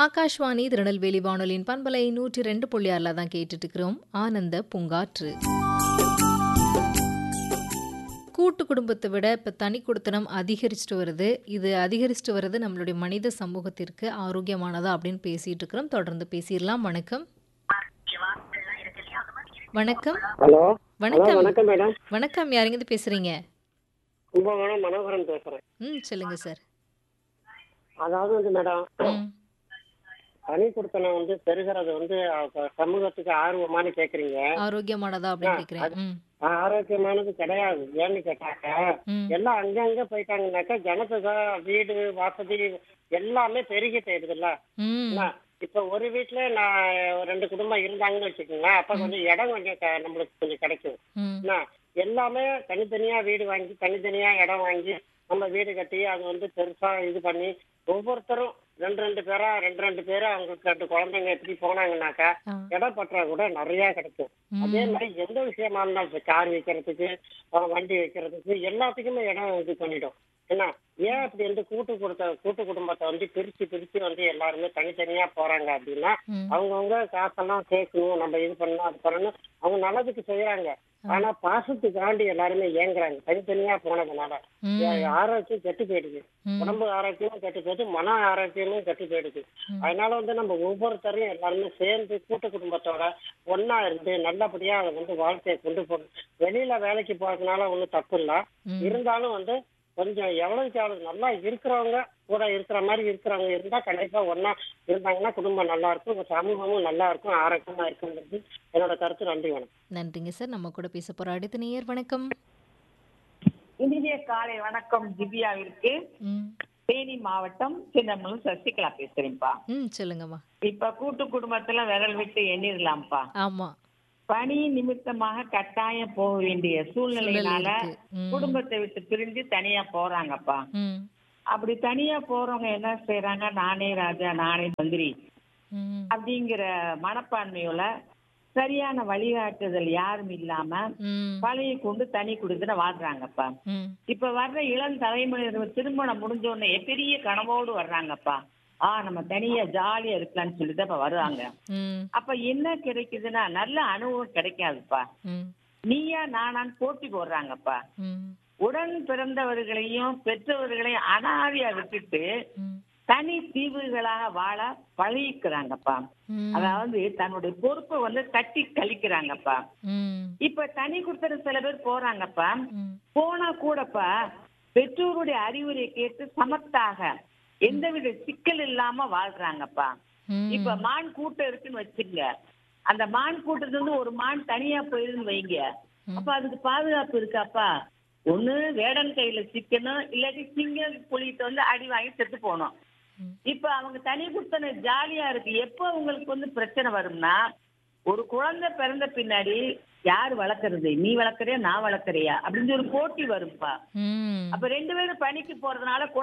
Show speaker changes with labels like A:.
A: ஆகாஷ்வாணி திருநெல்வேலி வானொலியின் பண்பலை நூற்றி ரெண்டு புள்ளி ஆறில் தான் கேட்டுட்டு இருக்கிறோம் ஆனந்த பூங்காற்று கூட்டு குடும்பத்தை விட இப்போ தனி குடுத்தனம் அதிகரிச்சுட்டு வருது இது அதிகரிச்சுட்டு வருது நம்மளுடைய மனித சமூகத்திற்கு ஆரோக்கியமானதா அப்படின்னு பேசிட்டு இருக்கிறோம் தொடர்ந்து பேசிடலாம் வணக்கம் வணக்கம்
B: ஹலோ ஹலோ
A: வணக்கம்
B: வணக்கம் மேடம்
A: வணக்கம் யாருங்க பேசுறீங்க
B: கும்பகோணம் மனோகரன் பேசுறேன்
A: ம் சொல்லுங்க சார்
B: அதாவது வந்து மேடம்
A: ம்
B: தனி கொடுத்தனம் வந்து பெருகிறது வந்து அஹ், சமூகத்துக்கு ஆர்வமானு கேக்குறீங்க
A: ஆரோக்கியமானதா அப்படின்னு கேட்குறேன் ம்
B: ஆரோக்கியமானது கிடையாது ஏன்னு கேட்டாக்க
A: ம்
B: எல்லாம் அங்கங்க போயிட்டாங்கனாக்கா ஜனத்தொகை வீடு வசதி எல்லாமே பெருகி போயிடுதுல்ல
A: ம்
B: என்ன, இப்ப ஒரு வீட்டுல நான் ஒரு ரெண்டு குடும்பம் இருந்தாங்கன்னு வச்சுக்கோங்களேன் அப்ப கொஞ்சம் இடம் கொஞ்சம் க- நம்மளுக்கு கொஞ்சம் கிடைக்கும்
A: ம்
B: என்ன, எல்லாமே தனித்தனியா வீடு வாங்கி தனித்தனியா இடம் வாங்கி நம்ம வீடு கட்டி அது வந்து பெருசா இது பண்ணி ஒவ்வொருத்தரும் ரெண்டு ரெண்டு பேரா ரெண்டு ரெண்டு பேரா அவங்களுக்கு ரெண்டு குழந்தைங்க எப்படி போனாங்கன்னாக்கா
A: ஆ
B: இடம் பற்றா கூட நிறைய கிடைக்கும் அதே
A: ம்
B: மாதிரி எந்த விஷயமா இருந்தாலும் கார் வைக்கிறதுக்கு அஹ் வண்டி வைக்கிறதுக்கு எல்லாத்துக்குமே இடம் இது பண்ணிடும் என்ன ஏன் அப்படி வந்து கூட்டு கொடுத்த கூட்டு குடும்பத்தை வந்து பிரிச்சு பிரிச்சு வந்து எல்லாருமே தனித்தனியா போறாங்க அப்படின்னா
A: ம்
B: அவங்கவுங்க காசெல்லாம் சேர்க்கணும் நம்ம இது பண்ணணும் அது பண்ணணும் அவங்க நல்லதுக்கு செய்யறாங்க ஆனா பாசத்துக்காண்டி எல்லாருமே ஏங்குறாங்க தனித்தனியா போனதுனால
A: ம்
B: ஏ- ஆரோக்கியம் கெட்டு போயிடுது
A: ம்
B: உடம்பு ஆரோக்கியமும் கெட்டு போயிடுது மன ஆரோக்கியமும் கெட்டு போயிடுது
A: ம்.
B: அதனால வந்து நம்ம ஒவ்வொருத்தரையும் எல்லாருமே சேர்ந்து கூட்டு குடும்பத்தோட ஒண்ணா இருந்து நல்லபடியா அதை வந்து வாழ்க்கையை கொண்டு போகணும் வெளியில வேலைக்கு போறதுனால ஒண்ணும் தப்பு இல்ல
A: ம்
B: இருந்தாலும் வந்து கொஞ்சம் எவ்வளவுக்கு எவ்வளவு நல்லா இருக்கிறவங்க கூட இருக்கிற மாதிரி இருக்கிறவங்க இருந்தா கண்டிப்பா ஒண்ணா இருந்தாங்கன்னா குடும்பம் நல்லா இருக்கும் உங்க சமூகமும் நல்லா இருக்கும் ஆரோக்கியமா இருக்குங்கிறது என்னோட கருத்து நன்றி வணக்கம்
A: நன்றிங்க சார் நம்ம கூட பேச போற அடுத்த நேயர் வணக்கம்
C: இனிய காலை வணக்கம் திவ்யாவிற்கு
A: ம்
C: தேனி மாவட்டம் சின்னமனூர் சசிகலா பேசுறேன்ப்பா
A: ம் சொல்லுங்கம்மா
C: இப்ப கூட்டு குடும்பத்துல விரல் விட்டு எண்ணிடலாம்ப்பா
A: ஆமா
C: பணி நிமித்தமாக கட்டாயம் போக வேண்டிய
A: சூழல்
C: சூழ்நிலையினால
A: இருக்கு ம்
C: குடும்பத்தை விட்டு பிரிஞ்சு தனியா போறாங்கப்பா
A: ம்
C: அப்படி தனியா போறவங்க என்ன செய்யறாங்க நானே ராஜா நானே மந்திரி
A: ம்
C: அப்படிங்கிற மனப்பான்மையோட சரியான வழிகாட்டுதல் யாரும் இல்லாம
A: ம்
C: பழைய கொண்டு தனி குடுத்துல வாழ்றாங்கப்பா
A: ம்
C: இப்ப வர்ற இளம் தலைமுறையினர் திருமணம் முடிஞ்ச உடனே பெரிய கனவோடு வர்றாங்கப்பா ஆ நம்ம தனியா ஜாலியா இருக்கலாம்னு சொல்லிட்டு அப்ப வருவாங்க
A: ம்
C: அப்ப என்ன கிடைக்குதுன்னா நல்ல அனுபவம் கிடைக்காதுப்பா
A: ம்
C: நீயா நானான்னு போட்டி போடுறாங்கப்பா
A: ம்
C: உடன் பிறந்தவர்களையும் பெற்றவர்களையும் அனாதையா விட்டுட்டு
A: ம்
C: தனி தீவுகளாக வாழ பழகிக்கிறாங்கப்பா
A: ம்
C: அதாவது தன்னுடைய பொறுப்பை வந்து தட்டி கழிக்கிறாங்கப்பா
A: ம்
C: இப்ப தனி கொடுத்துற சில பேர் போறாங்கப்பா
A: ம்
C: போனா கூடப்பா பெற்றோருடைய அறிவுரை கேட்டு சமத்தாக எந்தவித சிக்கல் இல்லாம வாழ்றாங்கப்பா
A: ம்
C: இப்ப மான் கூட்டம் இருக்குன்னு வச்சுங்க அந்த மான் கூட்டத்துல இருந்து ஒரு மான் தனியா போயிருன்னு வைங்க அப்ப அதுக்கு பாதுகாப்பு இருக்காப்பா ஒண்ணு வேடன் கையில சிக்கணும் இல்லாட்டி சிங்கம் புலிகிட்ட வந்து அடி வாங்கி செத்து போகணும்
A: ம்.
C: இப்ப அவங்க தனி குடுத்தன ஜாலியா இருக்கு எப்ப உங்களுக்கு வந்து பிரச்சனை வரும்னா ஒரு குழந்தை பிறந்த பின்னாடி யார் வளர்க்கறது நீ வளர்க்கறியா நான் வளர்க்கறியா அப்படின்னு ஒரு போட்டி வரும்ப்பா
A: ம்
C: அப்ப ரெண்டு பேரும் பணிக்கு போறதுனால